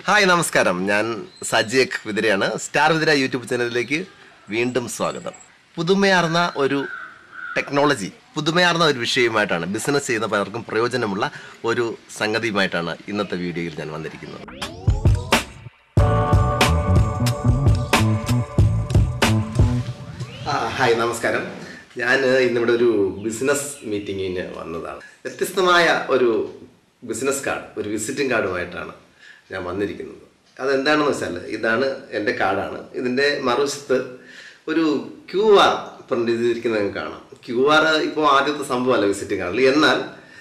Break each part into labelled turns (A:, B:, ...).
A: hi നമസ്കാരം ഞാൻ സജേഖ് വിതിരയാണ് star വിതിര YouTube ചാനലിലേക്ക് വീണ്ടും സ്വാഗതം പുതുമയാർന്ന ഒരു ടെക്നോളജി പുതുമയാർന്ന ഒരു വിഷയവുമായിട്ടാണ് ബിസിനസ് ചെയ്യുന്ന പലർക്കും പ്രയോജനമുള്ള ഒരു സംഗതിയുമായിട്ടാണ് ഇന്നത്തെ വീഡിയോയിൽ ഞാൻ വന്നിരിക്കുന്നത് ആ, ഹായ് നമസ്കാരം ഞാൻ ഇന്നിവിടെ ഒരു ബിസിനസ് മീറ്റിങ്ങിന് വന്നതാണ് വ്യത്യസ്തമായ ഒരു ബിസിനസ് കാർഡ് ഒരു വിസിറ്റിംഗ് കാർഡുമായിട്ടാണ് ഞാൻ വന്നിരിക്കുന്നത് അതെന്താണെന്ന് വെച്ചാൽ ഇതാണ് എൻ്റെ കാർഡാണ് ഇതിൻ്റെ മറുവശത്ത് ഒരു ക്യു ആർ പ്രിൻ്റ് ചെയ്തിരിക്കുന്നത് നിങ്ങൾക്ക് കാണാം ക്യു ആർ ഇപ്പോൾ ആദ്യത്തെ സംഭവമല്ല വിസിറ്റിംഗ് കാർഡിൽ എന്നാൽ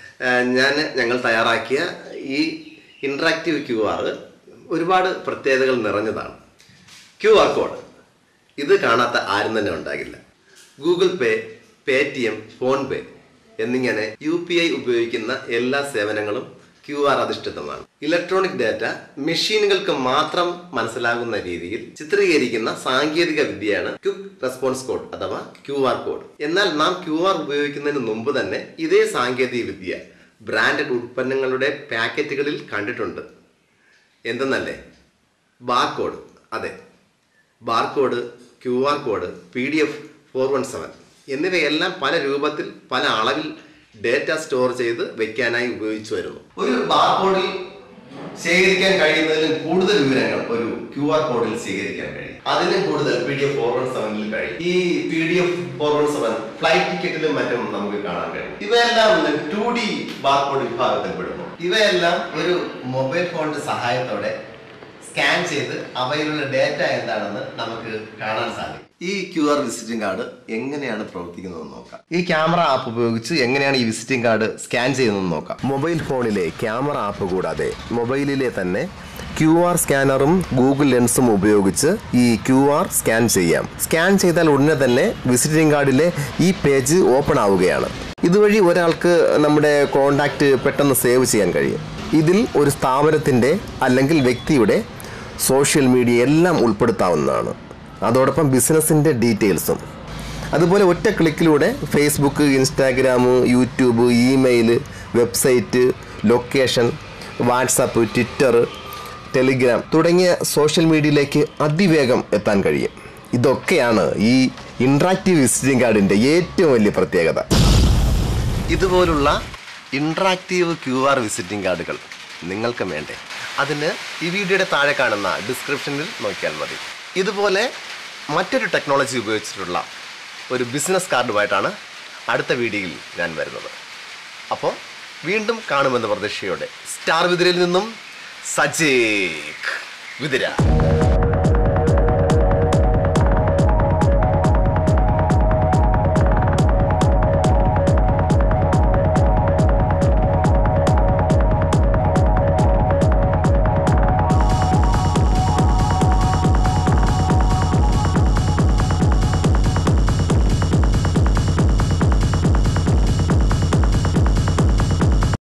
A: ഞാൻ ഞങ്ങൾ തയ്യാറാക്കിയ ഈ ഇൻട്രാക്റ്റീവ് ക്യു ആർ ഒരുപാട് പ്രത്യേകതകൾ നിറഞ്ഞതാണ് ക്യു ആർ കോഡ് ഇത് കാണാത്ത ആരും തന്നെ ഉണ്ടാകില്ല Google Pay Paytm PhonePe എന്നിങ്ങനെ യു പി ഐ ഉപയോഗിക്കുന്ന എല്ലാ സേവനങ്ങളും ക്യു ആർ അധിഷ്ഠിതമാണ് ഇലക്ട്രോണിക് ഡാറ്റ മെഷീനുകൾക്ക് മാത്രം മനസ്സിലാകുന്ന രീതിയിൽ ചിത്രീകരിക്കുന്ന സാങ്കേതിക വിദ്യയാണ് ക്വിക്ക് റെസ്പോൺസ് കോഡ് അഥവാ ക്യു ആർ കോഡ് എന്നാൽ നാം ക്യു ആർ ഉപയോഗിക്കുന്നതിന് മുമ്പ് തന്നെ ഇതേ സാങ്കേതിക വിദ്യ ബ്രാൻഡഡ് ഉൽപ്പന്നങ്ങളുടെ പാക്കറ്റുകളിൽ കണ്ടിട്ടുണ്ട് എന്തെന്നല്ലേ ബാർകോഡ് അതെ barcode Q R code P D F four one seven എന്നിവയെല്ലാം പല രൂപത്തിൽ പല അളവിൽ ഡേറ്റ സ്റ്റോർ ചെയ്ത് വെക്കാനായി ഉപയോഗിച്ചു വരുന്നു ഒരു ബാർകോഡിൽ ശേഖരിക്കാൻ കഴിയുന്നതിലും കൂടുതൽ വിവരങ്ങൾ ഒരു ക്യു ആർ കോഡിൽ സ്വീകരിക്കാൻ കഴിയും അതിലും കൂടുതൽ P D F four one സെവനിൽ കഴിയും ഈ P D F four one seven flight ടിക്കറ്റിലും മറ്റും നമുക്ക് കാണാൻ കഴിയും ഇവയെല്ലാം ടു ഡി ബാർകോഡ് വിഭാഗത്തിൽ പെടുന്നു ഇവയെല്ലാം ഒരു മൊബൈൽ ഫോണിന്റെ സഹായത്തോടെ സ്കാൻ ചെയ്ത് അവയിലുള്ള ഡേറ്റ എന്താണെന്ന് നമുക്ക് കാണാൻ സാധിക്കും ഈ ക്യു ആർ വിസിറ്റിംഗ് കാർഡ് എങ്ങനെയാണ് പ്രവർത്തിക്കുന്നത് നോക്കാം ഈ ക്യാമറ ആപ്പ് ഉപയോഗിച്ച് എങ്ങനെയാണ് ഈ വിസിറ്റിംഗ് കാർഡ് സ്കാൻ ചെയ്യുന്നത് നോക്കാം മൊബൈൽ ഫോണിലെ ക്യാമറ ആപ്പ് കൂടാതെ മൊബൈലിലെ തന്നെ ക്യു ആർ സ്കാനറും ഗൂഗിൾ ലെൻസും ഉപയോഗിച്ച് ഈ ക്യു ആർ സ്കാൻ ചെയ്യാം സ്കാൻ ചെയ്താൽ ഉടനെ തന്നെ വിസിറ്റിംഗ് കാർഡിലെ ഈ പേജ് ഓപ്പൺ ആവുകയാണ് ഇതുവഴി ഒരാൾക്ക് നമ്മുടെ കോണ്ടാക്റ്റ് പെട്ടെന്ന് സേവ് ചെയ്യാൻ കഴിയും ഇതിൽ ഒരു സ്ഥാപനത്തിൻ്റെ അല്ലെങ്കിൽ വ്യക്തിയുടെ സോഷ്യൽ മീഡിയ എല്ലാം ഉൾപ്പെടുത്താവുന്നതാണ് അതോടൊപ്പം ബിസിനസ്സിൻ്റെ ഡീറ്റെയിൽസും അതുപോലെ ഒറ്റ ക്ലിക്കിലൂടെ Facebook Instagram YouTube email website location WhatsApp Twitter Telegram തുടങ്ങിയ സോഷ്യൽ മീഡിയയിലേക്ക് അതിവേഗം എത്താൻ കഴിയും ഇതൊക്കെയാണ് ഈ ഇൻട്രാക്റ്റീവ് വിസിറ്റിംഗ് കാർഡിൻ്റെ ഏറ്റവും വലിയ പ്രത്യേകത ഇതുപോലുള്ള ഇൻട്രാക്റ്റീവ് ക്യു ആർ വിസിറ്റിംഗ് കാർഡുകൾ നിങ്ങൾക്ക് വേണ്ടേ അതിന് ഈ വീഡിയോയുടെ താഴെ കാണുന്ന ഡിസ്ക്രിപ്ഷനിൽ നോക്കിയാൽ മതി ഇതുപോലെ മറ്റൊരു ടെക്നോളജി ഉപയോഗിച്ചിട്ടുള്ള ഒരു ബിസിനസ് കാർഡുമായിട്ടാണ് അടുത്ത വീഡിയോയിൽ ഞാൻ വരുന്നത് അപ്പോൾ വീണ്ടും കാണുമെന്ന പ്രതീക്ഷയോടെ സ്റ്റാർ വിതിരയിൽ നിന്നും സജേഖ് വിതിര